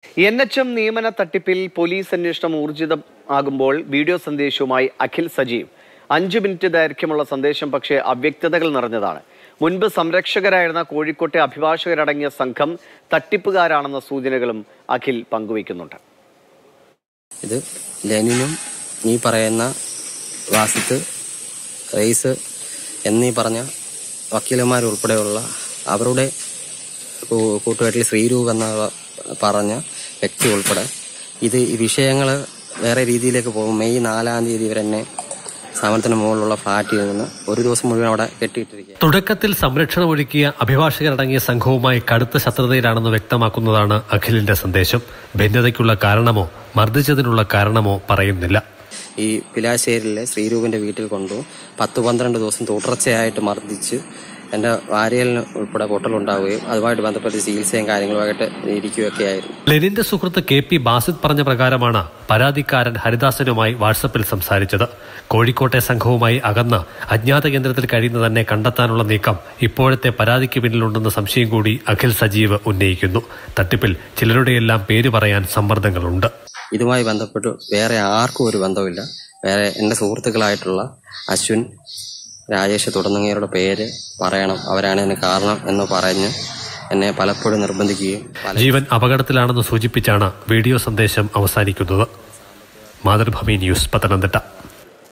N H M നിയമന തട്ടിപ്പിൽ police അന്വേഷണം ഊർജിതം ആകുമ്പോൾ വീഡിയോ സന്ദേശവുമായി അഖിൽ സജീവ് അഞ്ചു മിനിറ്റ് ദൈർഘ്യമുള്ള സന്ദേശം പക്ഷേ അവ്യക്തതകൾ നിറഞ്ഞതാണ് മുൻപ് സംരക്ഷകരായിരുന്ന കോഴിക്കോട്ടെ അഭിഭാഷകരടങ്ങിയ സംഘം തട്ടിപ്പുകാരാണെന്ന സൂചനകളും അഖിൽ പങ്കുവയ്ക്കുന്നുണ്ട് ഇത് ലെനിനും ഈ പറയുന്ന വാസിത്ത് റെയ്സ് എന്നീ പറഞ്ഞ വക്കീലന്മാരുൾപ്പെടെയുള്ള അവരുടെ കൂ- കൂട്ടുകെട്ടിൽ ശ്രീരൂപ് എന്ന പറഞ്ഞ വ്യക്തി ഉൾപ്പെടെ ഇത് ഈ വിഷയങ്ങൾ വേറെ രീതിയിലേക്ക് പോകും മെയ് നാലാം തീയതി ഇവർ എന്നെ സ്ഥാപനത്തിന് മുകളിലുള്ള ഫ്ലാറ്റിൽ നിന്ന് ഒരു ദിവസം മുഴുവൻ അവിടെ കെട്ടിയിട്ടിരിക്കുക തുടക്കത്തിൽ സംരക്ഷണമൊരുക്കിയ അഭിഭാഷകരടങ്ങിയ സംഘവുമായി കടുത്ത ശത്രുതയിലാണെന്ന് വ്യക്തമാക്കുന്നതാണ് അഖിലിന്റെ സന്ദേശം ഭിന്നതയ്ക്കുള്ള കാരണമോ മർദ്ദിച്ചതിനുള്ള കാരണമോ പറയുന്നില്ല ഈ പിലാശ്ശേരിയിലെ ശ്രീരൂപിന്റെ വീട്ടിൽ കൊണ്ടു പത്ത് പന്ത്രണ്ട് ദിവസം തുടർച്ചയായിട്ട് മർദ്ദിച്ച് എൻ്റെ വാരിയലിന് ഉൾപ്പെടെ പൊട്ടലുണ്ടാവുകയും അതുമായിട്ട് ബന്ധപ്പെട്ട് ചികിത്സയും കാര്യങ്ങളുമായിട്ട് ഇരിക്കുകയൊക്കെ ആയിരുന്നു ലെനിന്റെ സുഹൃത്ത് കെ പി ബാസിദ് പറഞ്ഞ പ്രകാരമാണ് പരാതിക്കാരൻ ഹരിദാസനുമായി വാട്സപ്പിൽ സംസാരിച്ചത് കോഴിക്കോട്ടെ സംഘവുമായി അകന്ന് അജ്ഞാത കേന്ദ്രത്തിൽ കഴിയുന്ന തന്നെ കണ്ടെത്താനുള്ള നീക്കം ഇപ്പോഴത്തെ പരാതിക്ക് പിന്നിലുണ്ടെന്ന സംശയം കൂടി അഖിൽ സജീവ് ഉന്നയിക്കുന്നു തട്ടിപ്പിൽ ചിലരുടെയെല്ലാം പേര് പറയാൻ സമ്മർദ്ദങ്ങളുണ്ട് ഇതുമായി ബന്ധപ്പെട്ട് വേറെ ആർക്കും ഒരു ബന്ധമില്ല വേറെ എൻ്റെ സുഹൃത്തുക്കളായിട്ടുള്ള അശ്വിൻ രാജേഷ് തുടങ്ങിയവരുടെ പേര് പറയണം അവരാണ് ഇതിന് കാരണം എന്ന് പറഞ്ഞ് എന്നെ പലപ്പോഴും നിർബന്ധിക്കുകയും പല ജീവൻ അപകടത്തിലാണെന്ന് സൂചിപ്പിച്ചാണ് വീഡിയോ സന്ദേശം അവസാനിക്കുന്നത് മാതൃഭൂമി ന്യൂസ് പത്തനംതിട്ട